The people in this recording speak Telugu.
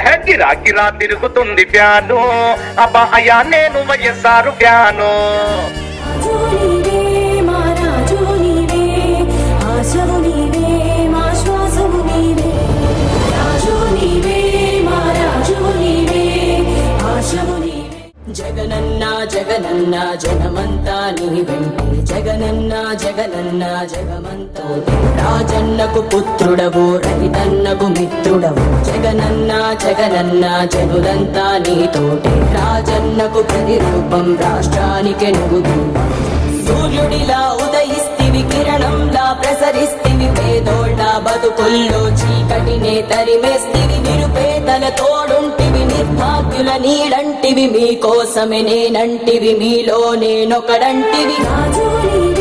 గిరా గిరా తిరుగుతుంది ప్యాను అబ్బా అయ్యా నేను వైఎస్ఆర్ ప్యాను రాజు నీవే మా రాజు నీవే ఆశవు నీవే మా శ్వాసము నీవే రాజు నీవే మా రాజు నీవే ఆశవు నీవే జగనన్న జగనన్న జగమంతా నీ వెంటే జగనన్న జగనన్న జగమంతా రాజన్నకు పుత్రుడవు రైతన్నకు మిత్రుడవు జగనన్న జగనన్న జనులంతా నీతోటే రాజన్నకు ప్రతిరూపం రాష్ట్రానికి నువ్వు రూపం. సూర్యుడిలా ఉదయిస్తివి కిరణంలా ప్రసరిస్తివి పేదోళ్ళ బతుకుల్లో చీకటినే తరిమేస్తివి నిరుపేదల తోడుంటివి నిర్భాగ్యుల నీడంటివి మీకోసమే నేనంటివి మీలో నేనొకడంటివి రాజు నీవే